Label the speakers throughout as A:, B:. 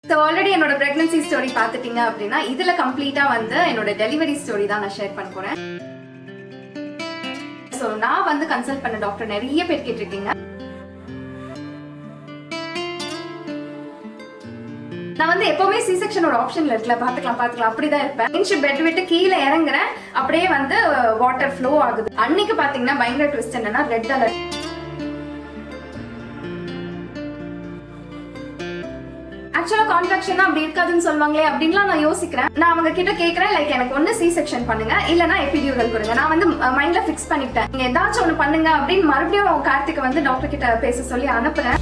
A: So already என்னோட pregnancy story பார்த்துட்டீங்க அப்படின்னா இதுல கம்ப்ளீட்டா வந்து என்னோட டெலிவரி ஸ்டோரி தான் நான் ஷேர் பண்ண போறேன் ஸோ நான் வந்து கன்சல்ட் பண்ண டாக்டர் நிறைய பேர் கேட்டிருக்கீங்க நான் வந்து எப்பவுமே சி செக்ஷனோட ஆப்ஷன்ல இருக்கல பாத்துக்கலாம் பாத்துக்கலாம் அப்படிதான் இருப்பேன் இன்ச்சு பெட் விட்டு கீழே இறங்குறேன் அப்படியே வந்து வாட்டர் ஃப்ளோ ஆகுது அன்னைக்கு பாத்தீங்கன்னா பயங்கர ட்விஸ்ட் என்னன்னா ரெட் அலர்ட் ஆக்சுவலா கான்ட்ராக்ஷன் அப்படி இருக்காதுன்னு சொல்லுவாங்களே அப்படின்லாம் நான் யோசிக்கிறேன் நான் அவங்க கிட்ட கேக்குறேன் லைக் எனக்கு ஒண்ணு சி செக்ஷன் பண்ணுங்க இல்லனா எபிடியூரல் கொடுங்க நான் வந்து மைண்ட்ல ஃபிக்ஸ் பண்ணிட்டேன் நீங்க ஏதாச்சும் ஒண்ணு பண்ணுங்க அப்படின்னு மறுபடியும் கார்த்திகை வந்து டாக்டர் கிட்ட பேச சொல்லி அனுப்புறேன்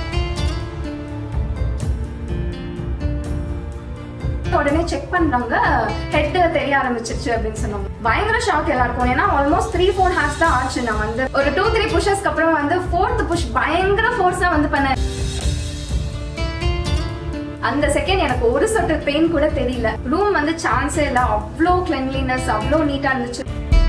A: உடனே செக் பண்றவங்க ஹெட் தெரிய ஆரம்பிச்சிருச்சு அப்படின்னு சொன்னாங்க பயங்கர ஷாக் எல்லாருக்கும் ஏன்னா ஆல்மோஸ்ட் த்ரீ ஃபோர் ஹார்ஸ் தான் ஆச்சு நான் வந்து ஒரு டூ த்ரீ புஷஸ்க்கு அப்புறம் வந்து ஃபோர்த் புஷ் பயங்கர ஃபோர்ஸா வந்து பண்ணேன் அந்த செகண்ட் எனக்கு ஒரு சொட்டு பெயின் கூட தெரியல ரூம் வந்து சான்ஸே இல்ல அவ்வளோ கிளென்லினஸ் அவ்வளோ நீட்டா இருந்துச்சு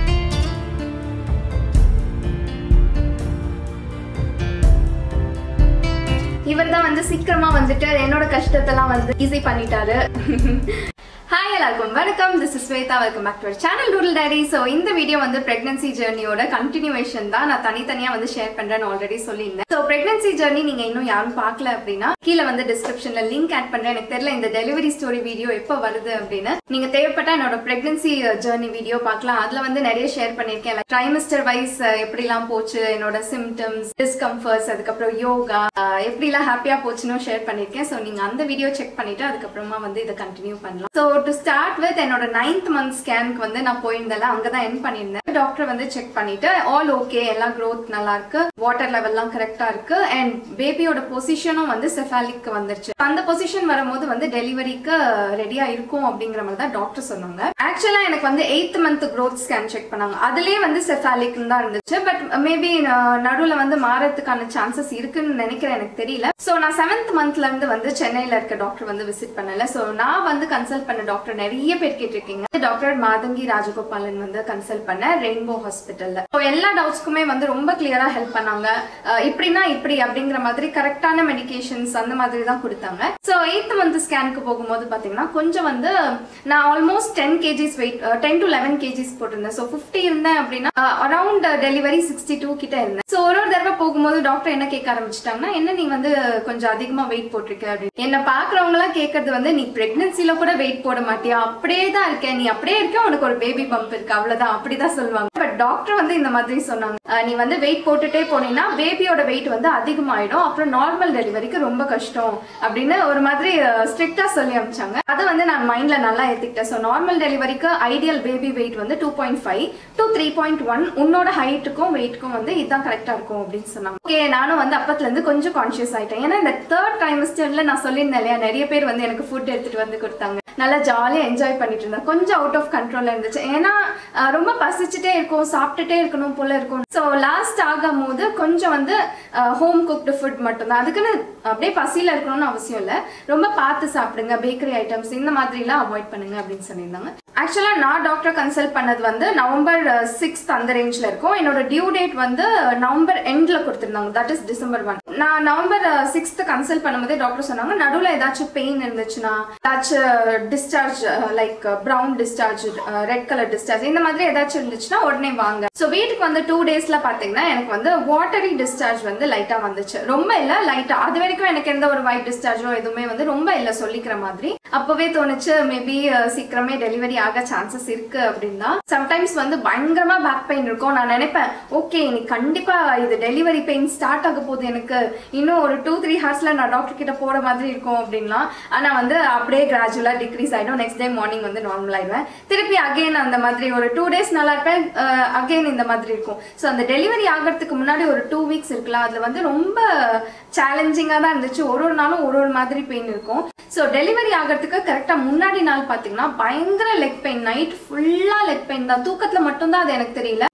A: இவர் தான் வந்து சீக்கிரமா வந்துட்டு என்னோட கஷ்டத்தெல்லாம் வந்து ஈஸி பண்ணிட்டாரு ஹாய் எல்லாருக்கும் வணக்கம் this is Shweta welcome back to channel rural diary so இந்த வீடியோ வந்து பிரெக்னன்சி ஜேர்னியோட கண்டினியூவேஷன் தான் நான் தனித்தனியா வந்து ஷேர் பண்றேன்னு ஆல்ரெடி சொல்லியிருந்தேன் ஸோ பிரெக்னன்சி ஜேர்னி நீங்க இன்னும் யாரும் பார்க்கல அப்படின்னா கீழே வந்து டிஸ்கிரிப்ஷன்ல லிங்க் ஆட் பண்றேன் எனக்கு தெரியல இந்த டெலிவரி ஸ்டோரி வீடியோ எப்போ வருது அப்படின்னு நீங்க தேவைப்பட்டா என்னோட பிரெக்னன்சி ஜேர்னி வீடியோ பார்க்கலாம் அதுல வந்து நிறைய ஷேர் பண்ணிருக்கேன் ட்ரைமிஸ்டர் வைஸ் எப்படிலாம் போச்சு என்னோட சிம்டம்ஸ் டிஸ்கம்ஃபர்ட்ஸ் அதுக்கப்புறம் யோகா எப்படிலாம் ஹாப்பியா போச்சுன்னு ஷேர் பண்ணிருக்கேன் ஸோ நீங்க அந்த வீடியோ செக் பண்ணிட்டு அதுக்கப்புறமா வந்து இதை கண்டினியூ பண்ணலாம் ஸோ டு ஸ்டார்ட் வித் என்னோட நைன்த் மந்த் ஸ்கேனுக்கு வந்து நான் போயிருந்தேன் அங்கதான் என் பண்ணியிருந்தேன் டாக்டர் வந்து செக் பண்ணிட்டு ஆல் ஓகே எல்லாம் க்ரோத் நல்லா இருக்கு வாட்டர் லெவல்லாம் கரெக்டா இருக்கு அண்ட் பேபியோட பொசிஷனும் வந்து செஃபாலிக் வந்துருச்சு அந்த பொசிஷன் வரும்போது வந்து டெலிவரிக்கு ரெடியா இருக்கும் அப்படிங்கிற மாதிரி தான் டாக்டர் சொன்னாங்க ஆக்சுவலா எனக்கு வந்து eighth month growth scan check பண்ணாங்க அதுலயே வந்து செஃபாலிக் தான் இருந்துச்சு பட் மேபி நடுவுல வந்து மாறதுக்கான சான்சஸ் இருக்குன்னு நினைக்கிறேன் எனக்கு தெரியல சோ நான் செவன்த் மந்த்ல இருந்து வந்து சென்னையில இருக்க டாக்டர் வந்து விசிட் பண்ணல சோ நான் வந்து கன்சல்ட் பண்ண டாக்டர் நிறைய பேர் கேட்டிருக்கீங்க டாக்டர் மாதங்கி ராஜகோபாலன் வந்து கன்சல்ட் பண்ண ரெயின்போ ஹாஸ்பிட்டல்ல ஸோ எல்லா டவுட்ஸ்க்குமே வந்து ரொம்ப கிளியரா ஹெல்ப் பண்ணாங்க அஹ் இப்படின்னா இப்படி அப்படிங்கிற மாதிரி கரெக்டான மெடிகேஷன்ஸ் அந்த மாதிரி தான் கொடுத்தாங்க ஸோ எயித் மந்த் ஸ்கேனுக்கு போகும்போது பாத்தீங்கன்னா கொஞ்சம் வந்து நான் almost ten kgs weight ten to eleven kgs போட்டிருந்தேன் ஸோ ஃபிஃப்டி இருந்தேன் அப்படின்னா அரௌண்ட் டெலிவரி சிக்ஸ்டி டூ கிட்ட இருந்தேன் ஸோ ஒரு ஒரு தடவை போகும்போது டாக்டர் என்ன கேட்க ஆரம்பிச்சிட்டாங்கன்னா என்ன நீ வந்து கொஞ்சம் அதிகமா வெயிட் போட்டிருக்க அப்படின்னு என்ன பாக்குறவங்க எல்லாம் கேட்கறது வந்து நீ பிரெக்னன்சில கூட வெயிட் போட மாட்டியா அப்படியே தான் இருக்க நீ அப்படியே இருக்க உனக்கு ஒரு பேபி பம்ப் இருக்கு அவ்வளவுதான் அப்படிதான் சொல்லுவாங்க பட் டாக்டர் வந்து இந்த மாதிரி சொன்னாங்க அஹ் நீ வந்து வெயிட் போட்டுட்டே போனீங்கன்னா பேபியோட வெயிட் வந்து அதிகமாயிடும் அப்புறம் நார்மல் டெலிவரிக்கு ரொம்ப கஷ்டம் அப்படின்னு ஒரு மாதிரி ஸ்ட்ரிக்டா சொல்லி அமிச்சாங்க அதை வந்து நான் மைண்ட்ல நல்லா ஏத்துக்கிட்டேன் ஸோ நார்மல் டெலிவரிக்கு ஐடியல் பேபி வெயிட் வந்து two point five to three point one உன்னோட ஹைட்டுக்கும் வெயிட்க்கும் வந்து இதுதான் கரெக்டா இருக்கும் அப்படின்னு சொன்னாங்க ஓகே நானும் வந்து அப்பத்துல இருந்து கொஞ்சம் கான்சியஸ் ஆயிட்டேன் ஏன்னா இந்த தேர்ட் டைமஸ்டர்ல நான் சொல்லியிருந்தேன் இல்லையா நிறைய பேர் வந்து எனக்கு ஃபுட் எடுத்துட்டு வந்து கொடுத்தாங்க நல்லா ஜாலியாக என்ஜாய் பண்ணிட்டு இருந்தேன் கொஞ்சம் அவுட் ஆஃப் கண்ட்ரோல்ல இருந்துச்சு ஏன்னா அஹ், ரொம்ப பசிச்சுட்டே இருக்கும் சாப்பிட்டுட்டே இருக்கணும் போல இருக்கும் ஸோ லாஸ்ட் ஆகும் போது கொஞ்சம் வந்து ஹோம் குக்டு ஃபுட் மட்டும்தான் அதுக்குன்னு அப்படியே பசியில இருக்கணும்னு அவசியம் இல்லை ரொம்ப பார்த்து சாப்பிடுங்க பேக்கரி ஐட்டம்ஸ் இந்த மாதிரிலாம் அவாய்ட் பண்ணுங்க அப்படின்னு சொல்லியிருந்தாங்க ஆக்சுவலா நான் டாக்டர் கன்சல்ட் பண்ணது வந்து நவம்பர் சிக்ஸ்த் அந்த ரேஞ்ச்ல இருக்கும் என்னோட டியூ டேட் வந்து நவம்பர் எண்ட்ல கொடுத்திருந்தாங்க தட் இஸ் டிசம்பர் ஒன் நான் நவம்பர் சிக்ஸ்த் கன்சல்ட் பண்ணும்போதே டாக்டர் சொன்னாங்க நடுவில் ஏதாச்சும் பெயின் இருந்துச்சுன்னா ஏதாச்சும் discharge like brown discharge red colour discharge இந்த மாதிரி ஏதாச்சும் இருந்துச்சுன்னா உடனே வாங்க ஸோ வீட்டுக்கு வந்து டூ டேஸ்ல பாத்தீங்கன்னா எனக்கு வந்து வாட்டரி டிஸ்சார்ஜ் வந்து லைட்டா வந்துச்சு ரொம்ப இல்ல லைட்டா அது வரைக்கும் எனக்கு எந்த ஒரு ஒயிட் டிஸ்சார்ஜோ எதுவுமே வந்து ரொம்ப இல்ல சொல்லிக்கிற மாதிரி அப்பவே தோணுச்சு மேபி சீக்கிரமே டெலிவரி ஆக சான்சஸ் இருக்கு அப்படின்னா சம்டைம்ஸ் வந்து பயங்கரமா பேக் பெயின் இருக்கும் நான் நினைப்பேன் ஓகே இன்னைக்கு கண்டிப்பா இது டெலிவரி பெயின் ஸ்டார்ட் ஆக போகுது எனக்கு இன்னும் ஒரு டூ த்ரீ ஹார்ஸ்ல நான் டாக்டர் கிட்ட போற மாதிரி இருக்கும் அப்படின்லாம் ஆனா வந்து அப்படியே கிராஜுவலா டிக்ரீஸ் ஆயிடும் நெக்ஸ்ட் டே மார்னிங் வந்து நார்மல் ஆயிடுவேன் திருப்பி அகைன் அந்த மாதிரி ஒரு டூ டேஸ் நல்லா இருப்பேன் அகைன் இந்த மாதிரி இருக்கும் ஸோ அந்த டெலிவரி ஆகிறதுக்கு முன்னாடி ஒரு டூ வீக்ஸ் இருக்குல்ல அதுல வந்து ரொம்ப சேலஞ்சிங்காக தான் இருந்துச்சு ஒரு ஒரு நாளும் ஒரு ஒரு மாதிரி பெயின் இருக்கும் ஸோ டெலிவரி ஆகிறதுக்கு கரெக்டாக முன்னாடி நாள் பார்த்தீங்கன்னா பயங்கர லெக் பெயின் நைட் ஃபுல்லாக லெக் பெயின் தான் தூக்கத்தில் மட்டும்தான் அது எனக்கு தெரியல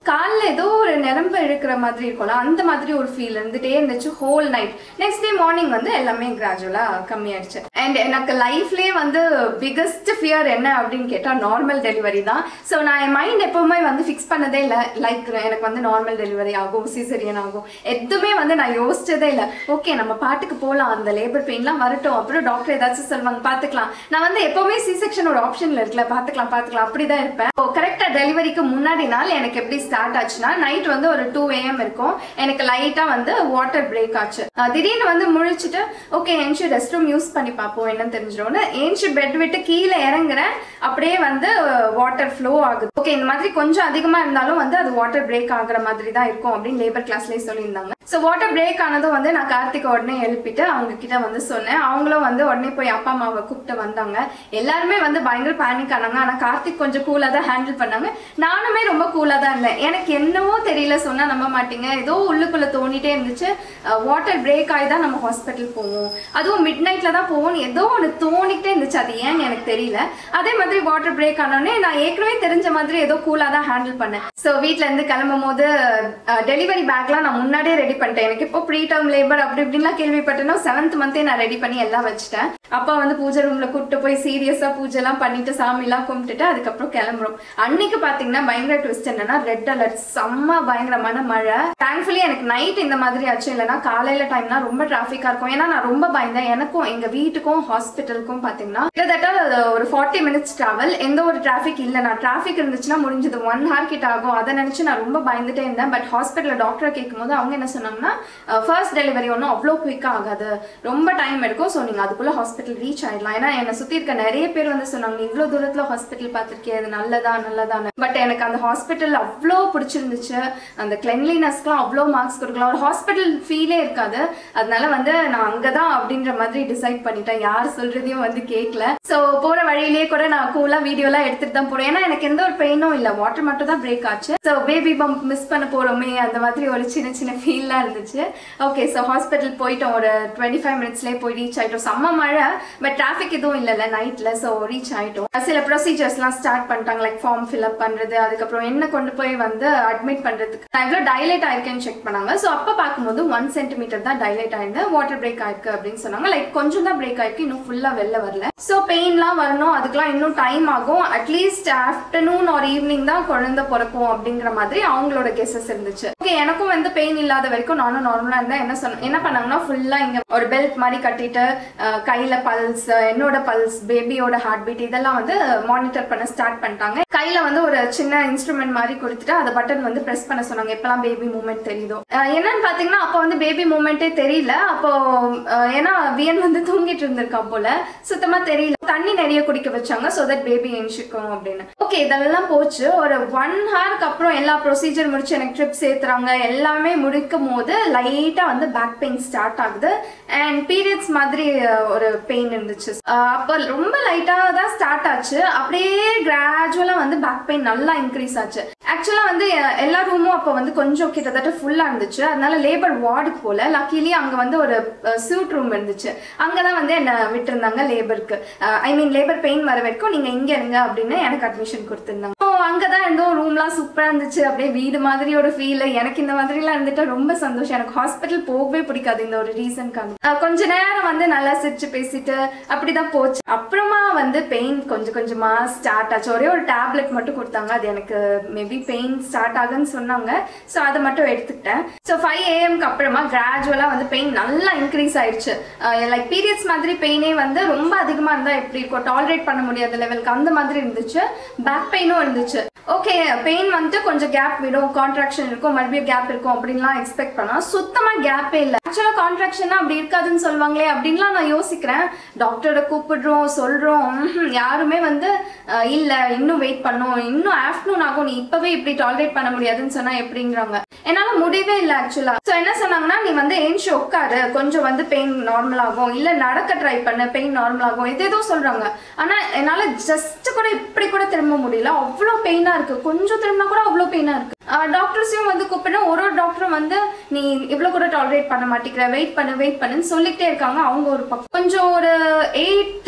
A: காலில் ஏதோ ஒரு நிரம்ப இழுக்கிற மாதிரி இருக்கும்ல அந்த மாதிரி ஒரு ஃபீல் இருந்துட்டே இருந்துச்சு whole night next day morning வந்து எல்லாமே கிராஜுவலாக கம்மியாயிடுச்சு அண்ட் எனக்கு லைஃப்லேயே வந்து பிக்கஸ்ட் ஃபியர் என்ன அப்படின்னு கேட்டால் நார்மல் டெலிவரி தான் ஸோ நான் என் மைண்ட் எப்பவுமே வந்து ஃபிக்ஸ் பண்ணதே இல்லை லைக் எனக்கு வந்து நார்மல் டெலிவரி ஆகும் சிசரியன் ஆகும் எதுவுமே வந்து நான் யோசிச்சதே இல்லை ஓகே நம்ம பாட்டுக்கு போகலாம் அந்த லேபர் பெயின்லாம் வரட்டும் அப்புறம் டாக்டர் ஏதாச்சும் சொல்லுவாங்க பார்த்துக்கலாம் நான் வந்து எப்பவுமே சி செக்ஷன் ஒரு ஆப்ஷனில் இருக்குல்ல பார்த்துக்கலாம் பார்த்துக்கலாம் அப்படி தான் இருப்பேன் கரெக்டாக டெலிவரிக்கு முன்னாடி நாள் எனக்கு எப்படி ஸ்டார்ட் ஆச்சுன்னா நைட் வந்து ஒரு டூ ஏஎம் இருக்கும் எனக்கு லைட்டாக வந்து வாட்டர் பிரேக் ஆச்சு அஹ் திடீர்னு வந்து முழிச்சிட்டு ஓகே ஏன்ச்சு ரெஸ்ட் ரூம் யூஸ் பண்ணி பார்ப்போம் என்னன்னு தெரிஞ்சிடும்னு ஏன்ச்சு பெட் விட்டு கீழே இறங்குறேன் அப்படியே வந்து வாட்டர் ஃப்ளோ ஆகுது ஓகே இந்த மாதிரி கொஞ்சம் அதிகமாக இருந்தாலும் வந்து அது வாட்டர் பிரேக் ஆகுற மாதிரி தான் இருக்கும் அப்படின்னு லேபர் கிளாஸ்லேயே சொல்லியிருந்தாங்க ஸோ வாட்டர் பிரேக் ஆனதும் வந்து நான் கார்த்திக் உடனே எழுப்பிட்டு அவங்க கிட்ட வந்து சொன்னேன் அவங்களும் வந்து உடனே போய் அப்பா அம்மாவை கூப்பிட்டு வந்தாங்க எல்லாருமே வந்து பயங்கர பேனிக் ஆனாங்க ஆனால் கார்த்திக் கொஞ்சம் கூலாக தான் ஹேண்டில் பண்ணாங்க நானுமே ரொம்ப கூலாக தான் இருந்தேன் எனக்கு என்னவோ தெரியல சொன்னால் நம்ப மாட்டீங்க ஏதோ உள்ளுக்குள்ளே தோண்டிட்டே இருந்துச்சு வாட்டர் பிரேக் ஆகி தான் நம்ம ஹாஸ்பிட்டல் போவோம் அதுவும் மிட் நைட்டில் தான் போவோம் ஏதோ ஒன்று தோணிக்கிட்டே இருந்துச்சு அது ஏன்னு எனக்கு தெரியல அதே மாதிரி வாட்டர் பிரேக் ஆனோடனே நான் ஏற்கனவே தெரிஞ்ச மாதிரி ஏதோ கூலாக தான் ஹேண்டில் பண்ணேன் ஸோ வீட்டிலேருந்து கிளம்பும் போது டெலிவரி பேக்லாம் நான் முன்னாடியே ரெடி பண்ணிட்டேன் எனக்கு இப்போ ப்ரீ டேர்ம் லேபர் அப்படி இப்படின்லாம் கேள்விப்பட்டேன்னா செவன்த் மந்தே நான் ரெடி பண்ணி எல்லாம் வச்சுட்டேன் அப்பா வந்து பூஜை ரூம்ல கூப்பிட்டு போய் சீரியஸா பூஜைலாம் பண்ணிட்டு சாமிலாம் கும்பிட்டுட்டு அதுக்கப்புறம் கிளம்புறோம் அன்னைக்கு பாத்தீங்கன்னா பயங்கர ட்விஸ்ட் என்னன்னா ரெட் அலர்ட் செம்ம பயங்கரமான மழை தேங்க்ஃபுல்லி எனக்கு நைட் இந்த மாதிரி ஆச்சு இல்லைன்னா காலையில டைம்னா ரொம்ப டிராஃபிக்கா இருக்கும் ஏன்னா நான் ரொம்ப பயந்தேன் எனக்கும் எங்க வீட்டுக்கும் ஹாஸ்பிட்டலுக்கும் பாத்தீங்கன்னா கிட்டத்தட்ட ஒரு ஃபார்ட்டி மினிட்ஸ் டிராவல் எந்த ஒரு டிராஃபிக் இல்லை நான் டிராஃபிக் இருந்துச்சுன்னா முடிஞ்சது ஒன் ஹவர் கிட்ட ஆகும் அதை நினைச்சு நான் ரொம்ப பயந்துட்டே இருந்தேன் பட் ஹாஸ்பிட்டலில் டாக்டரை கேட்கும்போது அவங்க என்ன சொன்னாங்கன்னா ஃபர்ஸ்ட் டெலிவரி ஒன்றும் அவ்வளோ குயிக்காக ஆகாது ரொம்ப டைம் எடுக்கும் ஸோ நீங்கள் அதுக்குள்ளே ஹாஸ்பிட்டல் ரீச் ஆயிடலாம் ஏன்னா என்னை சுற்றி இருக்க நிறைய பேர் வந்து சொன்னாங்க நீ இவ்வளோ தூரத்தில் ஹாஸ்பிட்டல் பார்த்துருக்கே அது நல்லதா நல்லதான்னு பட் எனக்கு அந்த ஹாஸ்பிட்டல் அவ்வளோ பிடிச்சிருந்துச்சு அந்த கிளென்லினஸ்க்குலாம் அவ்வளோ மார்க்ஸ் கொடுக்கலாம் ஒரு ஹாஸ்பிட்டல் ஃபீலே இருக்காது அதனால வந்து நான் அங்கே தான் அப்படின்ற மாதிரி டிசைட் பண்ணிட்டேன் யார் சொல்றதையும் வந்து கேட்கல ஸோ போகிற வழியிலேயே கூட நான் கூலாக வீடியோலாம் எடுத்துட்டு தான் போகிறேன் ஏன்னா எனக்கு எந்த ஒரு பெயினும் இல்லை வாட்டர் மட்டும் தான் பிரேக் ஆச்சு ஸோ பேபி பம்ப் மிஸ் பண்ண போகிறோமே அந்த மாதிரி ஒரு சின்ன சின்ன ஃபீல்லாம் இருந்துச்சு ஓகே ஸோ ஹாஸ்பிட்டல் போயிட்டோம் ஒரு டுவெண்ட்டி ஃபைவ் மினிட்ஸ்லேயே போய் ரீச் ஆகிட்டோம் செம்ம மழை பட் டிராஃபிக் எதுவும் இல்லைல்ல நைட்டில் ஸோ ரீச் ஆகிட்டோம் சில ப்ரொசீஜர்ஸ்லாம் ஸ்டார்ட் பண்ணிட்டாங்க லைக் ஃபார்ம் ஃபில்அப் பண்ணுறது அதுக்கப்புறம் என்ன கொண்டு போய் வந்து அட்மிட் பண்ணுறதுக்கு நான் எவ்வளோ டைலேட் ஆயிருக்கேன்னு செக் பண்ணாங்க ஸோ அப்போ பார்க்கும்போது ஒன் சென்டிமீட்டர் தான் டைலேட் ஆயிருந்தேன் வாட்டர் பிரேக் ஆயிருக்கு அப்படின்னு சொன்னாங்க லைக் கொஞ்சம் தான் பிரேக் ஆயிருக்கு இன்னும் ஃபுல்லாக வெளில வரல ஸோ பெயின்லாம் வரணும் அதுக்கெல்லாம் இன்னும் டைம் ஆகும் அட்லீஸ்ட் ஆஃப்டர்நூன் ஒரு ஈவினிங் தான் குழந்தை பிறக்கும் அப்படிங்கிற மாதிரி அவங்களோட கெஸஸ் இருந்துச்சு ஓகே எனக்கும் வந்து பெயின் இல்லாத வரைக்கும் நானும் நார்மலாக இருந்தேன் என்ன சொன்ன என்ன பண்ணாங்கன்னா ஃபுல்லாக இங்கே ஒரு பெல்ட் மாதிரி கட்டிட்டு அஹ், கையில பல்ஸ் என்னோட பல்ஸ் பேபியோட ஹார்ட் பீட் இதெல்லாம் வந்து மானிட்டர் பண்ண ஸ்டார்ட் பண்ணிட்டாங்க கையில வந்து ஒரு சின்ன இன்ஸ்ட்ருமெண்ட் மாதிரி கொடுத்துட்டு அந்த பட்டன் வந்து பிரஸ் பண்ண சொன்னாங்க எப்பெல்லாம் பேபி மூமெண்ட் தெரியுதோ அஹ், என்னன்னு பாத்தீங்கன்னா அப்போ வந்து பேபி மூமெண்ட்டே தெரியல அப்போ அஹ், ஏன்னா வியன் வந்து தூங்கிட்டு இருந்திருக்கான் போல சுத்தமா தெரியல தண்ணி நிறைய குடிக்க வச்சாங்க ஸோ தட் பேபி என்ஷிக்கும் அப்படின்னு ஓகே இதெல்லாம் போச்சு ஒரு ஒன் ஹவருக்கு அப்புறம் எல்லா ப்ரொசீஜர் முடிச்சு எனக்கு ட்ரிப் சேர்த்துறாங்க எல்லாமே முடிக்கும் போது லைட்டா வந்து பேக் பெயின் ஸ்டார்ட் ஆகுது அண்ட் பீரியட்ஸ் மாதிரி அஹ், ஒரு பெயின் இருந்துச்சு அஹ், அப்போ ரொம்ப லைட்டா தான் ஸ்டார்ட் ஆச்சு அப்படியே கிராஜுவலா வந்து பேக் பெயின் நல்லா இன்க்ரீஸ் ஆச்சு ஆக்சுவலா வந்து அஹ், எல்லா ரூமும் அப்போ வந்து கொஞ்சம் கிட்டத்தட்ட ஃபுல்லா இருந்துச்சு அதனால லேபர் வார்டுக்கு போல லக்கிலி அங்க வந்து ஒரு சூட் ரூம் இருந்துச்சு அங்கதான் வந்து என்ன விட்டுருந்தாங்க லேபருக்கு ஐ மீன் லேபர் பெயின் வர வரைக்கும் நீங்க இங்க இருங்க அப்படின்னு எனக்கு அட்மிஷன் கொடுத்துருந்தாங்க ஸோ அங்கதான் இருந்தோம் ரூம்லாம் சூப்பரா இருந்துச்சு அப்படியே வீடு மாதிரி ஒரு ஃபீல் எனக்கு இந்த மாதிரிலாம் இருந்துட்டு ரொம்ப சந்தோஷம் எனக்கு ஹாஸ்பிட்டல் போகவே பிடிக்காது இந்த ஒரு ரீசன்காக கொஞ்ச நேரம் வந்து நல்லா சிரிச்சு பேசிட்டு அப்படிதான் போச்சு அப்புறமா வந்து பெயின் கொஞ்சம் கொஞ்சமா ஸ்டார்ட் ஆச்சு ஒரே ஒரு டேப்லெட் மட்டும் கொடுத்தாங்க அது எனக்கு மேபி பெயின் ஸ்டார்ட் ஆகுன்னு சொன்னாங்க ஸோ அதை மட்டும் எடுத்துக்கிட்டேன் ஸோ ஃபைவ் ஏஎம்க்கு அப்புறமா கிராஜுவலாக வந்து பெயின் நல்லா இன்க்ரீஸ் ஆயிடுச்சு லைக் பீரியட்ஸ் மாதிரி பெயினே வந்து ரொம்ப அதிகமாக இருந்தால் எப்படி இருக்கும் டாலரேட் பண்ண முடியாத லெவலுக்கு அந்த மாதிரி இருந்துச்சு பேக் பெயினும் இருந்துச்சு ஓகே பெயின் வந்துட்டு கொஞ்சம் கேப் விடும் கான்ட்ராக்ஷன் இருக்கும் மறுபடியும் கேப் இருக்கும் அப்படின்லாம் எக்ஸ்பெக்ட் பண்ணா சுத்தமா கேப்பே இல்லை ஆக்சுவலாக கான்ட்ராக்ஷனா அப்படி இருக்காதுன்னு சொல்லுவாங்களே அப்படின்லாம் நான் யோசிக்கிறேன் டாக்டரை கூப்பிடுறோம் சொல்றோம் ம்ஹும், யாருமே வந்து அஹ், இல்ல இன்னும் வெயிட் பண்ணும் இன்னும் ஆஃப்டர்நூன் ஆகும் நீ இப்பவே இப்படி டாலரேட் பண்ண முடியாதுன்னு சொன்னா எப்படிங்கிறாங்க என்னால முடியவே இல்லை ஆக்சுவலா ஸோ என்ன சொன்னாங்கன்னா நீ வந்து ஏஞ்சி உட்காரு கொஞ்சம் வந்து பெயின் நார்மல் ஆகும் இல்ல நடக்க ட்ரை பண்ணு பெயின் நார்மல் ஆகும் இது ஏதோ சொல்றாங்க ஆனா என்னால ஜஸ்ட் கூட இப்படி கூட திரும்ப முடியல அவ்வளோ பெயினா இருக்கு கொஞ்சம் திரும்பினா கூட அவ்வளோ பெயினா இருக்கு டாக்டர்ஸையும் வந்து கூப்பிட்டு ஒரு ஒரு டாக்டரும் வந்து நீ இவ்வளோ கூட டாலரேட் பண்ண மாட்டேங்கிற வெயிட் பண்ணு வெயிட் பண்ணுன்னு சொல்லிக்கிட்டே இருக்காங்க அவங்க ஒரு பக்கம் கொஞ்சம் ஒரு எயிட் எயிட்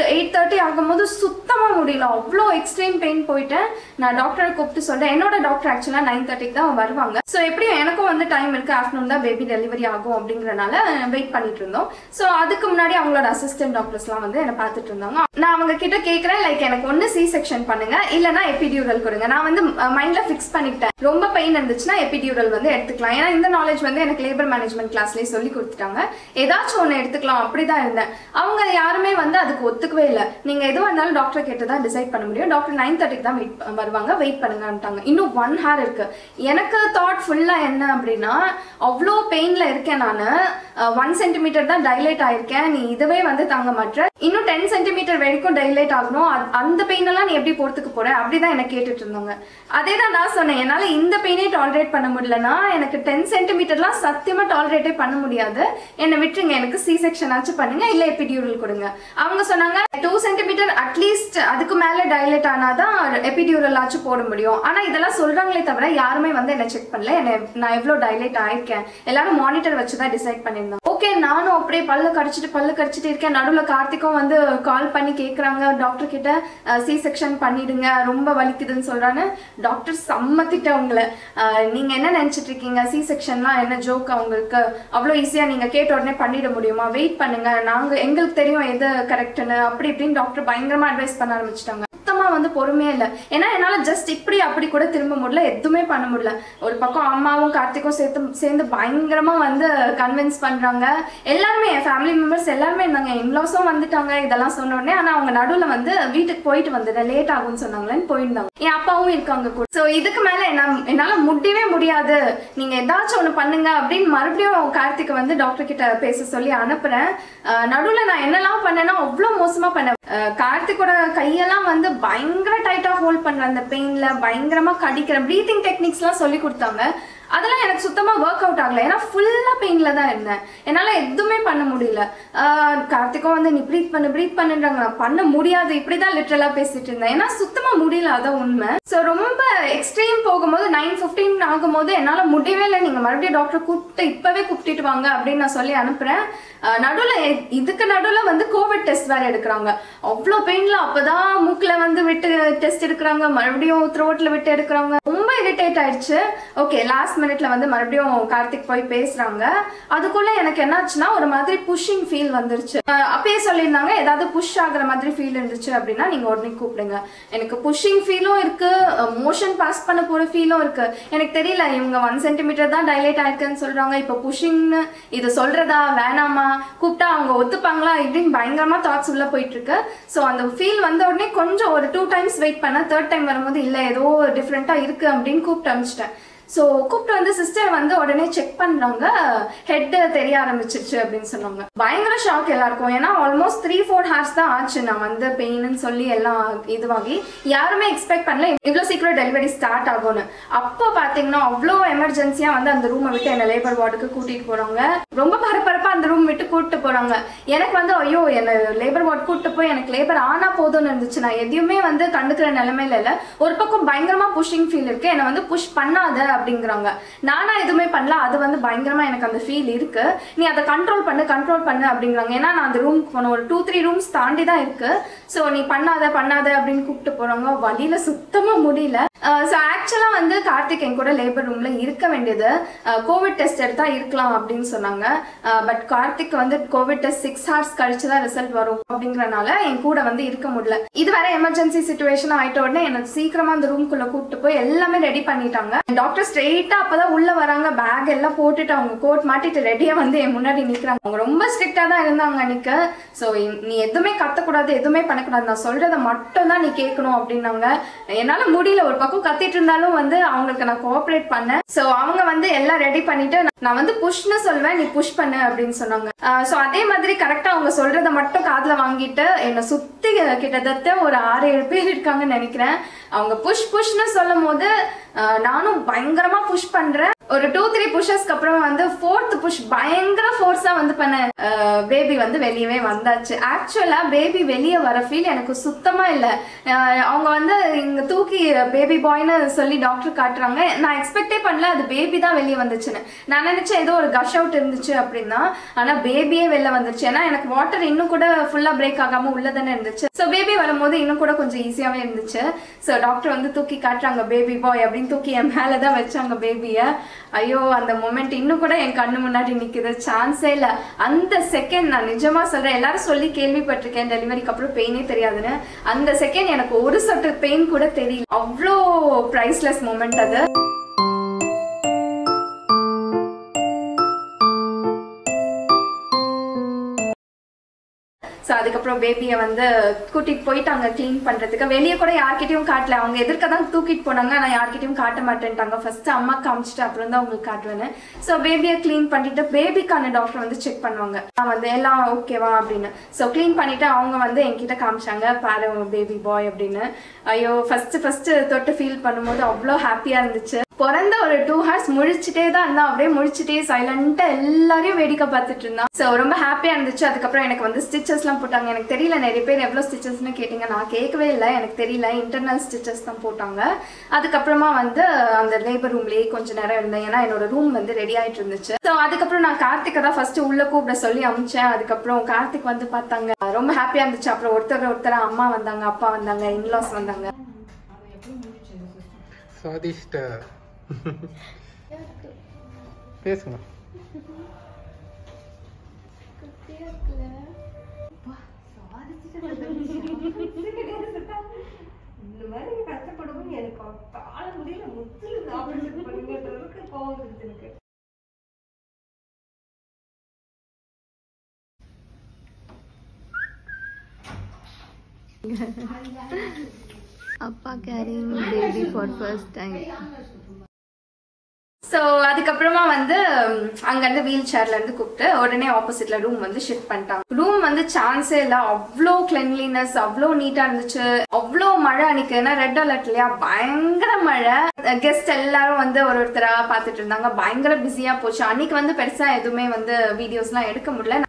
A: தேர்ட்டி ஆகும்போது சுத்தமாக முடியல அவ்வளோ எக்ஸ்ட்ரீம் பெயின் போயிட்டேன் நான் டாக்டரை கூப்பிட்டு சொல்றேன் என்னோட டாக்டர் ஆக்சுவலாக நைன் தேர்ட்டிக்கு தான் வருவாங்க ஸோ எப்படியும் எனக்கும் வந்து டைம் இருக்கு ஆஃப்டர்நூன் தான் பேபி டெலிவரி ஆகும் அப்படிங்கறனால வெயிட் பண்ணிட்டு இருந்தோம் ஸோ அதுக்கு முன்னாடி அவங்களோட அசிஸ்டன்ட் டாக்டர்ஸ்லாம் வந்து என்னை பார்த்துட்டு இருந்தாங்க நான் அவங்க கிட்ட கேட்குறேன் லைக் எனக்கு ஒன்று சி செக்ஷன் பண்ணுங்க இல்லைனா எபிடியூரல் கொடுங்க நான் வந்து மைண்ட்ல ஃபிக்ஸ் பண்ணிக்கிட்டேன் ரொம்ப பெயின் இருந்துச்சுன்னா எபிடியூரல் வந்து எடுத்துக்கலாம் ஏன்னா இந்த நாலேஜ் வந்து எனக்கு லேபர் மேனேஜ்மெண்ட் கிளாஸ்லேயே சொல்லி கொடுத்துட்டாங்க ஏதாச்சும் ஒன்று எடுத்துக்கலாம் அப்படிதான் இருந்தேன் அவங்க யாருமே வந்து அதுக்கு ஒத்துக்கவே இல்லை நீங்க எதுவாக இருந்தாலும் டாக்டர் கேட்டு தான் டிசைட் பண்ண முடியும் டாக்டர் நைன் தேர்ட்டிக்கு தான் வெயிட் வருவாங்க வெயிட் பண்ணுங்கன்ட்டாங்க இன்னும் ஒன் ஹார் இருக்கு எனக்கு தாட் ஃபுல்லா என்ன அப்படின்னா அவ்வளோ பெயின்ல இருக்கேன் நான் ஒன் சென்டிமீட்டர் தான் டைலேட் ஆயிருக்கேன் நீ இதுவே வந்து தாங்க மாட்டேற இன்னும் டென் சென்டிமீட்டர் வரைக்கும் டைலேட் ஆகணும் அ- அந்த பெயின் எல்லாம் நீ எப்படி பொறுத்துக்க போற அப்படிதான் என்ன கேட்டுட்டு இருந்தாங்க அதே தான் நான் சொன்னேன் என்னால இந்த பெயினே டாலரேட் பண்ண முடியலன்னா எனக்கு டென் சென்டிமீட்டர்லாம் சத்தியமா டாலரேட்டே பண்ண முடியாது என்னை விட்டுருங்க எனக்கு சி செக்ஷன் ஆச்சு பண்ணுங்க இல்ல எபிடியூரல் கொடுங்க அவங்க சொன்னாங்க டூ சென்டிமீட்டர் அட்லீஸ்ட் அதுக்கு மேல டைலேட் ஆனாதான் எபிடியூரல் ஆச்சு போட முடியும் ஆனா இதெல்லாம் சொல்றாங்களே தவிர யாருமே வந்து என்ன செக் பண்ணல என்ன நான் எவ்வளவு டைலேட் ஆயிருக்கேன் எல்லாரும் மானிட்டர் வச்சு தான் டிசைட் பண்ணியிருந்தாங்க ஓகே நானும் அப்படியே பல்ல கடிச்சிட்டு பல்ல கடிச்சிட்டு இருக்கேன் நடுவுல கார்த்திக்கும் வந்து கால் பண்ணி கேக்குறாங்க டாக்டர் கிட்ட சி செக்ஷன் பண்ணிடுங்க ரொம்ப வலிக்குதுன்னு சொல்றான்னு டாக்டர் சம்மத்திட்ட உங்களை அஹ், நீங்க என்ன நினைச்சிட்டு இருக்கீங்க சி செக்ஷன்லாம் என்ன ஜோக் அவங்களுக்கு அவ்வளோ ஈஸியா நீங்க கேட்ட உடனே பண்ணிட முடியுமா வெயிட் பண்ணுங்க நாங்க எங்களுக்கு தெரியும் எது கரெக்ட்னு அப்படி இப்படின்னு டாக்டர் பயங்கரமா அட்வைஸ் பண்ண ஆரம்பிச்சிட்டாங்க சுத்தமா வந்து பொறுமையே இல்லை ஏன்னா என்னால ஜஸ்ட் இப்படி அப்படி கூட திரும்ப முடியல எதுவுமே பண்ண முடியல ஒரு பக்கம் அம்மாவும் கார்த்திக்கும் சேர்த்து சேர்ந்து பயங்கரமா வந்து கன்வின்ஸ் பண்றாங்க எல்லாருமே என் ஃபேமிலி மெம்பர்ஸ் எல்லாருமே இருந்தாங்க இன்லாஸும் வந்துட்டாங்க இதெல்லாம் சொன்ன உடனே ஆனா அவங்க நடுவுல வந்து வீட்டுக்கு போயிட்டு வந்துட்டேன் லேட் ஆகும்னு சொன்னாங்களேன்னு போயிருந்தாங்க என் அப்பாவும் இருக்காங்க கூட ஸோ இதுக்கு மேல என்ன என்னால முடியவே முடியாது நீங்க ஏதாச்சும் ஒண்ணு பண்ணுங்க அப்படின்னு மறுபடியும் கார்த்திகை வந்து டாக்டர் கிட்ட பேச சொல்லி அனுப்புறேன் அஹ் நடுவுல நான் என்னெல்லாம் பண்ணேன்னா அவ்வளோ மோசமா பண்ணேன் அஹ் கார்த்திகோட கையெல்லாம் வந்து பயங்கர டைட்டா ஹோல்ட் பண்றேன் அந்த பெயின்ல பயங்கரமா கடிக்கிறேன் ப்ரீத்திங் டெக்னிக்ஸ்லாம் சொல்லி கொடுத்தாங்க அதெல்லாம் எனக்கு சுத்தமா ஒர்க் அவுட் ஆகல ஏன்னா ஃபுல்லா பெயின்ல தான் இருந்தேன் என்னால எதுவுமே பண்ண முடியல ஆஹ் கார்த்திக்கும் வந்து நீ ப்ரீத் பண்ணு ப்ரீத் பண்ணுன்றாங்க நான் பண்ண முடியாது இப்படிதான் லிட்டரலா பேசிட்டு இருந்தேன் ஏன்னா சுத்தமா முடியல அதான் உண்மை ஸோ ரொம்ப எக்ஸ்ட்ரீம் போகும்போது நைன் ஃபிஃப்டீன் ஆகும்போது என்னால முடியவே இல்லை நீங்க மறுபடியும் டாக்டர் கூப்பிட்டு இப்பவே கூப்பிட்டுட்டு வாங்க அப்படின்னு நான் சொல்லி அனுப்புறேன் ஆஹ் நடுவுல எ- இதுக்கு நடுவுல வந்து கோவிட் டெஸ்ட் வேற எடுக்கிறாங்க அவ்வளோ பெயின்ல அப்பதான் மூக்குல வந்து விட்டு டெஸ்ட் எடுக்கிறாங்க மறுபடியும் த்ரோட்ல விட்டு எடுக்கிறாங்க ரொம்ப இரிட்டேட் ஆயிடுச்சு ஓகே லாஸ்ட் மினிட்ல வந்து மறுபடியும் கார்த்திக் போய் பேசுறாங்க அதுக்குள்ள எனக்கு என்னாச்சுன்னா ஒரு மாதிரி புஷ்ஷிங் ஃபீல் வந்துருச்சு அஹ் அப்பயே சொல்லியிருந்தாங்க ஏதாவது புஷ் ஆகுற மாதிரி ஃபீல் இருந்துச்சு அப்படின்னா நீங்க உடனே கூப்பிடுங்க எனக்கு புஷ்ஷிங் ஃபீலும் இருக்கு மோஷன் பாஸ் பண்ண போற ஃபீலும் இருக்கு எனக்கு தெரியல இவங்க ஒன் சென்டிமீட்டர் தான் டைலேட் ஆயிருக்குன்னு சொல்றாங்க இப்போ புஷ்ஷிங்னு இது சொல்றதா வேணாமா கூப்பிட்டா அவங்க ஒத்துப்பாங்களா இப்படின்னு பயங்கரமா தாட்ஸ் உள்ள போயிட்டு இருக்கு ஸோ அந்த ஃபீல் வந்த உடனே கொஞ்சம் ஒரு டூ டைம்ஸ் வெயிட் பண்ண தேர்ட் டைம் வரும்போது இல்லை ஏதோ டிஃப்ரெண்டா இருக்கு அப்படின்னு கூப்பிட்டு அனுப்பிச்சிட்டேன் ஸோ கூப்பிட்டு வந்து சிஸ்டர் வந்து உடனே செக் பண்றாங்க ஹெட் தெரிய ஆரம்பிச்சிருச்சு அப்படின்னு சொன்னாங்க பயங்கர ஷாக் எல்லாருக்கும் ஏன்னா ஆல்மோஸ்ட் த்ரீ ஃபோர் ஹார்ஸ் தான் ஆச்சு நான் வந்து பெயின்னு சொல்லி எல்லாம் இதுவாகி யாருமே எக்ஸ்பெக்ட் பண்ணல இவ்வளோ சீக்கிரம் டெலிவரி ஸ்டார்ட் ஆகும்னு அப்போ பார்த்தீங்கன்னா அவ்வளோ எமர்ஜென்சியா வந்து அந்த ரூமை விட்டு என்ன லேபர் வார்டுக்கு கூட்டிட்டு போறாங்க ரொம்ப பரபரப்பா அந்த ரூம் விட்டு கூட்டிட்டு போறாங்க எனக்கு வந்து ஐயோ என்ன லேபர் வார்டு கூட்டிட்டு போய் எனக்கு லேபர் ஆனா போதும்னு இருந்துச்சு நான் எதையுமே வந்து கண்டுக்கிற நிலைமையில இல்ல ஒரு பக்கம் பயங்கரமா புஷ்ஷிங் ஃபீல் இருக்கு என்னை வந்து புஷ் பண்ணாத அப்படிங்கிறாங்க நானா எதுவுமே பண்ணல அது வந்து பயங்கரமா எனக்கு அந்த ஃபீல் இருக்கு நீ அதை கண்ட்ரோல் பண்ணு கண்ட்ரோல் பண்ணு அப்படிங்கிறாங்க ஏன்னா நான் அந்த ரூமுக்கு போனேன் ஒரு டூ த்ரீ ரூம்ஸ் தாண்டி தான் இருக்கு ஸோ நீ பண்ணாத பண்ணாத அப்படின்னு கூப்பிட்டு போறாங்க வழியில சுத்தமா முடியல ஸோ ஆக்சுவலாக வந்து கார்த்திக் என் கூட லேபர் ரூம்ல இருக்க வேண்டியது கோவிட் டெஸ்ட் எடுத்தா இருக்கலாம் அப்படின்னு சொன்னாங்க பட் கார்த்திக் வந்து கோவிட் டெஸ்ட் சிக்ஸ் ஹவர்ஸ் கழிச்சு தான் ரிசல்ட் வரும் அப்படிங்கறனால என் கூட வந்து இருக்க முடியல இது வேற எமர்ஜென்சி சுச்சுவேஷன் ஆயிட்ட உடனே எனக்கு சீக்கிரமா அந்த ரூம்குள்ள கூப்பிட்டு போய் எல்லாமே ரெடி பண்ணிட்டாங்க டாக்டர் ஸ்ட்ரெயிட்டா அப்பதான் உள்ள வராங்க பேக் எல்லாம் போட்டுட்டு அவங்க கோட் மாட்டிட்டு ரெடியா வந்து என் முன்னாடி நிக்கிறாங்க அவங்க ரொம்ப ஸ்ட்ரிக்டா தான் இருந்தாங்க அன்னைக்கு ஸோ நீ எதுவுமே கத்தக்கூடாது எதுவுமே பண்ணக்கூடாது நான் சொல்றதை மட்டும் தான் நீ கேட்கணும் அப்படின்னாங்க என்னால முடியல ஒரு பக்கம் கத்திட்டு இருந்தாலும் வந்து அவங்களுக்கு நான் கோஆப்ரேட் பண்ணேன் ஸோ அவங்க வந்து எல்லாம் ரெடி பண்ணிட்டு நான் நான் வந்து புஷ்னு சொல்வேன் நீ புஷ் பண்ணு அப்படின்னு சொன்னாங்க ஸோ அதே மாதிரி கரெக்டா அவங்க சொல்றதை மட்டும் காதுல வாங்கிட்டு என்னை சுத்தி கிட்டத்தட்ட ஒரு ஆறு ஏழு பேர் இருக்காங்கன்னு நினைக்கிறேன் அவங்க புஷ் புஷ்னு சொல்லும் போது ஆஹ் நானும் பயங்கரமா புஷ் பண்றேன் ஒரு டூ த்ரீ புஷஸ்க்கு அப்புறம் வந்து ஃபோர்த் புஷ் பயங்கர ஃபோர்ஸா வந்து பண்ண பேபி வந்து வெளியவே வந்தாச்சு ஆக்சுவலா பேபி வெளியே வர ஃபீல் எனக்கு சுத்தமா இல்லை அவங்க வந்து இங்க தூக்கி பேபி பாய்னு சொல்லி டாக்டர் காட்டுறாங்க நான் எக்ஸ்பெக்டே பண்ணல அது பேபி தான் வெளியே வந்துச்சுன்னு நான் நினைச்சேன் ஏதோ ஒரு கஷ் அவுட் இருந்துச்சு அப்படின்னா ஆனா பேபியே வெளில வந்துருச்சு ஏன்னா எனக்கு வாட்டர் இன்னும் கூட ஃபுல்லா பிரேக் ஆகாம உள்ள தானே இருந்துச்சு ஸோ பேபி வரும்போது இன்னும் கூட கொஞ்சம் ஈஸியாவே இருந்துச்சு ஸோ டாக்டர் வந்து தூக்கி காட்டுறாங்க பேபி பாய் அப்படின்னு தூக்கி என் மேலே தான் வச்சாங்க பேபியை ஐயோ அந்த மொமெண்ட் இன்னும் கூட என் கண்ணு முன்னாடி நிக்குது சான்ஸே இல்லை அந்த செகண்ட் நான் நிஜமா சொல்றேன் எல்லாரும் சொல்லி கேள்விப்பட்டிருக்கேன் டெலிவரிக்கு அப்புறம் பெயினே தெரியாதுன்னு அந்த செகண்ட் எனக்கு ஒரு சொட்டு பெயின் கூட தெரியல அவ்வளோ ப்ரைஸ்லெஸ் மூமெண்ட் அது ஸோ அதுக்கப்புறம் பேபியை வந்து கூட்டிட்டு போயிட்டாங்க க்ளீன் பண்றதுக்கு வெளியே கூட யார்கிட்டயும் காட்டல அவங்க எதிர்க்க தான் தூக்கிட்டு போனாங்க ஆனால் யார்கிட்டயும் காட்ட மாட்டேன்ட்டாங்க ஃபர்ஸ்ட் அம்மா காமிச்சிட்டு அப்புறம் தான் உங்களுக்கு காட்டுவேன்னு ஸோ பேபியை க்ளீன் பண்ணிட்டு பேபிக்கான டாக்டர் வந்து செக் பண்ணுவாங்க நான் வந்து எல்லாம் ஓகேவா அப்படின்னு ஸோ க்ளீன் பண்ணிட்டு அவங்க வந்து என்கிட்ட காமிச்சாங்க பாரு பேபி பாய் அப்படின்னு ஐயோ ஃபர்ஸ்ட் ஃபர்ஸ்ட் தொட்டு ஃபீல் பண்ணும்போது அவ்வளோ ஹாப்பியா இருந்துச்சு பிறந்த ஒரு டூ ஹார்ஸ் முழிச்சிட்டே தான் இருந்தான் அப்படியே முழிச்சிட்டே சைலண்டா எல்லாரையும் வேடிக்கை பார்த்துட்டு இருந்தான் ஸோ ரொம்ப ஹாப்பியா இருந்துச்சு அதுக்கப்புறம் எனக்கு வந்து ஸ்டிச்சஸ்லாம் போட்டாங்க எனக்கு தெரியல நிறைய பேர் எவ்வளோ ஸ்டிச்சஸ்னு கேட்டீங்க நான் கேட்கவே இல்லை எனக்கு தெரியல இன்டர்னல் ஸ்டிச்சஸ் தான் போட்டாங்க அதுக்கப்புறமா வந்து அந்த லேபர் ரூம்லயே கொஞ்ச நேரம் இருந்தேன் ஏன்னா என்னோட ரூம் வந்து ரெடி ஆயிட்டு இருந்துச்சு ஸோ அதுக்கப்புறம் நான் கார்த்திகை தான் ஃபர்ஸ்ட் உள்ள கூப்பிட சொல்லி அமிச்சேன் அதுக்கப்புறம் கார்த்திக் வந்து பார்த்தாங்க ரொம்ப ஹாப்பியா இருந்துச்சு அப்புறம் ஒருத்தர் ஒருத்தர் அம்மா வந்தாங்க அப்பா வந்தாங்க இன்லாஸ் வந்தாங்க
B: சுவாதிஷ்ட பேசுங்க
C: இந்த மாதிரி கஷ்டப்படவும் எனக்கு தாழ முடியல முத்துல ஆபரேஷன் பண்ணுங்கன்றதுக்கு கோவம் வருது எனக்கு
A: அப்பா caring baby for first time so அதுக்கப்புறமா வந்து ம், அங்கேருந்து வீல் சேர்ல இருந்து கூப்பிட்டு உடனே ஆப்போசிட்ல ரூம் வந்து ஷிஃப்ட் பண்ணிட்டாங்க ரூம் வந்து சான்ஸே இல்லை அவ்வளோ கிளென்லினஸ் அவ்வளோ நீட்டா இருந்துச்சு அவ்வளோ மழை அன்னைக்கு ஏன்னா ரெட் அலர்ட் இல்லையா பயங்கர மழை கெஸ்ட் எல்லாரும் வந்து ஒரு ஒருத்தரா பார்த்துட்டு இருந்தாங்க பயங்கர பிஸியா போச்சு அன்னைக்கு வந்து பெருசா எதுவுமே வந்து வீடியோஸ்லாம் எடுக்க முடியல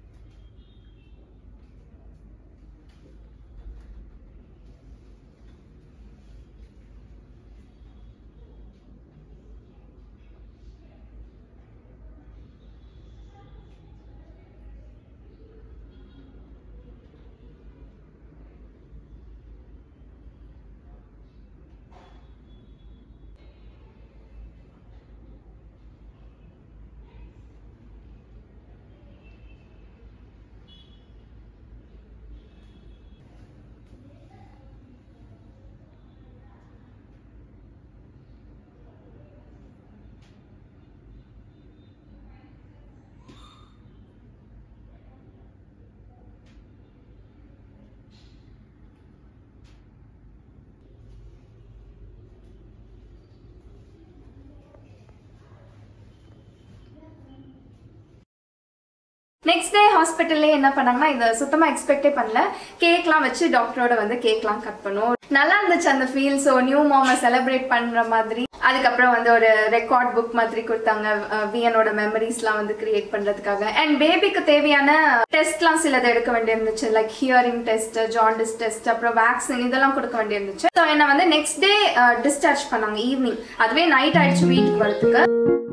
A: நெக்ஸ்ட் டே ஹாஸ்பிட்டல்லே என்ன பண்ணாங்கன்னா இதை சுத்தமா எக்ஸ்பெக்டே பண்ணல கேக்லாம் வச்சு டாக்டரோட வந்து கேக்லாம் கட் பண்ணும் நல்லா இருந்துச்சு அந்த ஃபீல் ஸோ நியூ மாமை செலிப்ரேட் பண்ற மாதிரி அதுக்கப்புறம் வந்து ஒரு ரெக்கார்ட் புக் மாதிரி கொடுத்தாங்க வியனோட மெமரிஸ்லாம் வந்து கிரியேட் பண்றதுக்காக அண்ட் பேபிக்கு தேவையான டெஸ்ட்லாம் சிலது எடுக்க வேண்டியிருந்துச்சு like hearing test jaundice test அப்புறம் வேக்சின் இதெல்லாம் கொடுக்க வேண்டியிருந்துச்சு ஸோ என்ன வந்து நெக்ஸ்ட் டே டிஸ்சார்ஜ் பண்ணாங்க ஈவினிங் அதுவே நைட் ஆயிடுச்சு வீட்டுக்கு வரதுக்கு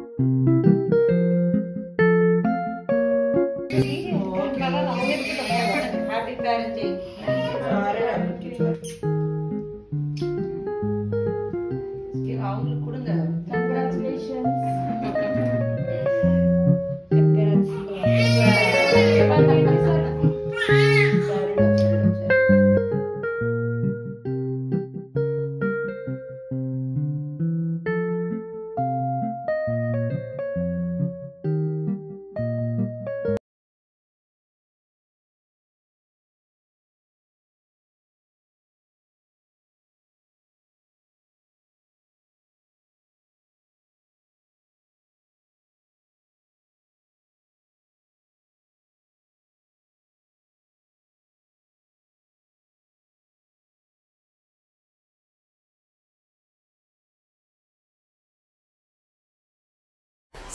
C: ஹாப்பி பேரண்டிங் அவங்களுக்கு கொடுங்க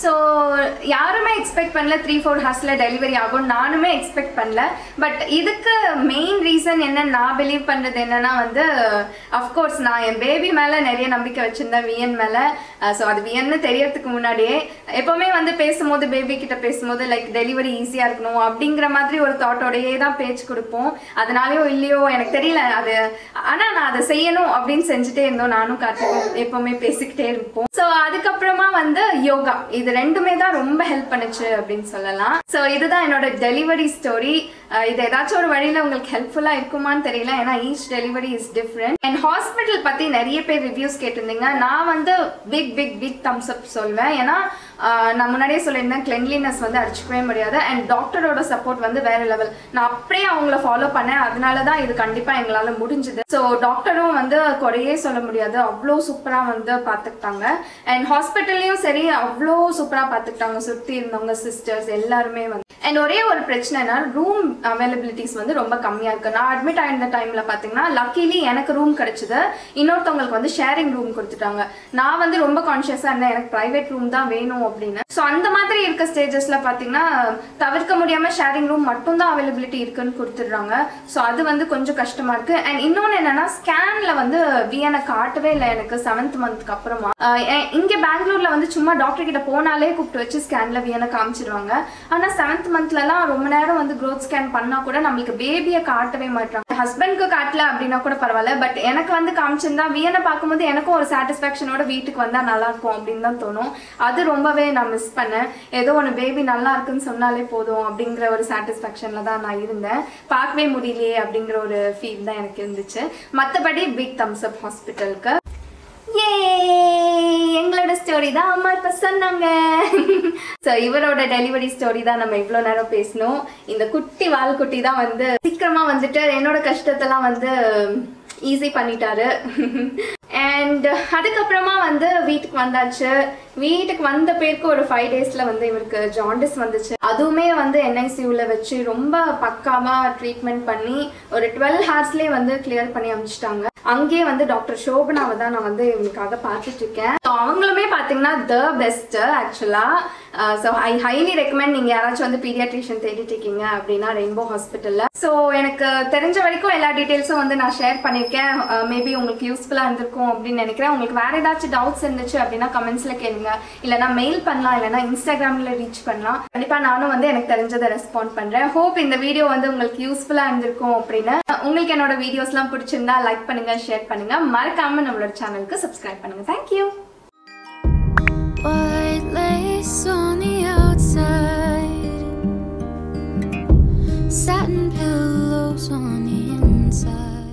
A: ஸோ யாருமே எக்ஸ்பெக்ட் பண்ணல த்ரீ ஃபோர் ஹார்ஸில் டெலிவரி ஆகும் நானுமே எக்ஸ்பெக்ட் பண்ணல பட் இதுக்கு மெயின் ரீசன் என்ன நான் பிலீவ் பண்ணுறது என்னன்னா வந்து அஃப்கோர்ஸ் நான் என் பேபி மேலே நிறைய நம்பிக்கை வச்சிருந்தேன் விஎன் மேலே ஸோ அது விஎன்னு தெரியறதுக்கு முன்னாடியே எப்போவுமே வந்து பேசும்போது பேபி கிட்ட பேசும்போது லைக் டெலிவரி ஈஸியாக இருக்கணும் அப்படிங்கிற மாதிரி ஒரு தாட்டோடையே தான் பேச்சு கொடுப்போம் அதனாலயோ இல்லையோ எனக்கு தெரியல அது ஆனால் நான் அதை செய்யணும் அப்படின்னு செஞ்சுட்டே இருந்தோம் நானும் கார்த்திக்கும் எப்போவுமே பேசிக்கிட்டே இருப்போம் ஸோ அதுக்கப்புறமா வந்து யோகா இது ரெண்டுமே தான் ரொம்ப ஹெல்ப் பண்ணுச்சு அப்படின்னு சொல்லலாம் ஸோ இதுதான் என்னோட டெலிவரி ஸ்டோரி இது ஏதாச்சும் ஒரு வழியில் உங்களுக்கு ஹெல்ப்ஃபுல்லாக இருக்குமான்னு தெரியல ஏன்னா each delivery is different and hospital பற்றி நிறைய பேர் ரிவ்யூஸ் கேட்டிருந்தீங்க நான் வந்து big big big thumbs up சொல்வேன் ஏன்னா ஆஹ், நான் முன்னாடியே சொல்லியிருந்தேன் கிளென்லினஸ் வந்து அடிச்சுக்கவே முடியாது அண்ட் டாக்டரோட சப்போர்ட் வந்து வேற லெவல் நான் அப்படியே அவங்கள ஃபாலோ பண்ணேன் அதனால தான் இது கண்டிப்பாக எங்களால் முடிஞ்சுது ஸோ டாக்டரும் வந்து குறையே சொல்ல முடியாது அவ்வளோ சூப்பராக வந்து பார்த்துக்கிட்டாங்க அண்ட் ஹாஸ்பிட்டல்லையும் சரி அவ்வளோ சூப்பராக பார்த்துக்கிட்டாங்க சுற்றி இருந்தவங்க சிஸ்டர்ஸ் எல்லாருமே வந்து அண்ட் ஒரே ஒரு பிரச்சனைனா ரூம் அவைலபிலிட்டிஸ் வந்து ரொம்ப கம்மியாக இருக்கு நான் அட்மிட் ஆயிருந்த டைமில் பார்த்தீங்கன்னா லக்கிலி எனக்கு ரூம் கிடைச்சது இன்னொருத்தவங்களுக்கு வந்து ஷேரிங் ரூம் கொடுத்துட்டாங்க நான் வந்து ரொம்ப கான்ஷியஸாக இருந்தேன் எனக்கு ப்ரைவேட் ரூம் தான் வேணும் அப்படின்னு ஸோ அந்த மாதிரி இருக்க ஸ்டேஜஸ்ல பார்த்தீங்கன்னா தவிர்க்க முடியாமல் ஷேரிங் ரூம் மட்டும் தான் அவைலபிலிட்டி இருக்குன்னு கொடுத்துடுறாங்க ஸோ அது வந்து கொஞ்சம் கஷ்டமா இருக்கு அண்ட் இன்னொன்று என்னன்னா ஸ்கேன்ல வந்து வியனை காட்டவே இல்லை எனக்கு செவன்த் மந்த்க்கு அப்புறமா ஆஹ் எ- இங்க பெங்களூர்ல வந்து சும்மா டாக்டர் கிட்ட போனாலே கூப்பிட்டு வச்சு ஸ்கேன்ல வியனை காமிச்சிடுவாங்க ஆனா செவன்த் மந்த்லலாம் ரொம்ப நேரம் வந்து க்ரோத் ஸ்கேன் பண்ணா கூட நம்மளுக்கு பேபியை காட்டவே மாட்டாங்க ஹஸ்பண்ட்க்கு காட்டல அப்படின்னா கூட பரவாயில்ல பட் எனக்கு வந்து காமிச்சிருந்தா வியனை பார்க்கும்போது எனக்கும் ஒரு சாட்டிஸ்ஃபேக்ஷனோட வீட்டுக்கு வந்தா நல்லா இருக்கும் அப்படின்னு தான் தோணும் அது ரொம்பவே நான் மிஸ் பண்ணேன் ஏதோ ஒன்று பேபி நல்லா இருக்குன்னு சொன்னாலே போதும் அப்படிங்கிற ஒரு சாட்டிஸ்ஃபேக்ஷன்ல தான் நான் இருந்தேன் பார்க்கவே முடியலையே அப்படிங்கிற ஒரு ஃபீல் தான் எனக்கு இருந்துச்சு மற்றபடி பிக் தம்ஸ் அப் ஹாஸ்பிட்டலுக்கு ஏ எங்களோட ஸ்டோரி தான் அம்மா இப்ப சொன்னாங்க ஸோ இவரோட டெலிவரி ஸ்டோரி தான் நம்ம இவ்வளோ நேரம் பேசணும் இந்த குட்டி வால்குட்டி தான் வந்து சீக்கிரமா வந்துட்டு என்னோட கஷ்டத்தெல்லாம் வந்து ஈஸி பண்ணிட்டாரு அண்ட் அதுக்கப்புறமா வந்து வீட்டுக்கு வந்தாச்சு வீட்டுக்கு வந்த பேருக்கு ஒரு ஃபைவ் டேஸ்ல வந்து இவருக்கு ஜாண்டிஸ் வந்துச்சு அதுவுமே வந்து என்ஐசியூல வச்சு ரொம்ப பக்காவா ட்ரீட்மெண்ட் பண்ணி ஒரு டுவெல் ஹார்ஸ்லேயே வந்து கிளியர் பண்ணி அமிச்சிட்டாங்க அங்கேயே வந்து டாக்டர் சோபனாவை தான் நான் வந்து இவனுக்காக பார்த்துட்டு இருக்கேன் So, அவங்களுமே பார்த்தீங்கன்னா the best actually so I highly recommend நீங்கள் யாராச்சும் வந்து பீடியாட்ரிஷியன் தேடிட்டு இருக்கீங்க அப்படின்னா ரெயின்போ ஹாஸ்பிட்டலில் ஸோ எனக்கு தெரிஞ்ச வரைக்கும் எல்லா டீட்டெயில்ஸும் வந்து நான் ஷேர் பண்ணியிருக்கேன் மேபி உங்களுக்கு யூஸ்ஃபுல்லாக இருந்திருக்கும் அப்படின்னு நினைக்கிறேன் உங்களுக்கு வேற ஏதாச்சும் டவுட்ஸ் இருந்துச்சு அப்படின்னா கமெண்ட்ஸில் கேளுங்க இல்லைனா மெயில் பண்ணலாம் இல்லைனா இன்ஸ்டாகிராமில் ரீச் பண்ணலாம் கண்டிப்பாக நானும் வந்து எனக்கு தெரிஞ்சதை ரெஸ்பாண்ட் பண்ணுறேன் ஹோப் இந்த வீடியோ வந்து உங்களுக்கு யூஸ்ஃபுல்லாக இருந்திருக்கும் அப்படின்னு உங்களுக்கு என்னோட வீடியோஸ்லாம் பிடிச்சிருந்தா லைக் பண்ணுங்க ஷேர் பண்ணுங்க மறக்காம நம்மளோட சேனலுக்கு சப்ஸ்கிரைப் பண்ணுங்க thank you
D: White lace on the outside, satin pillows on the inside.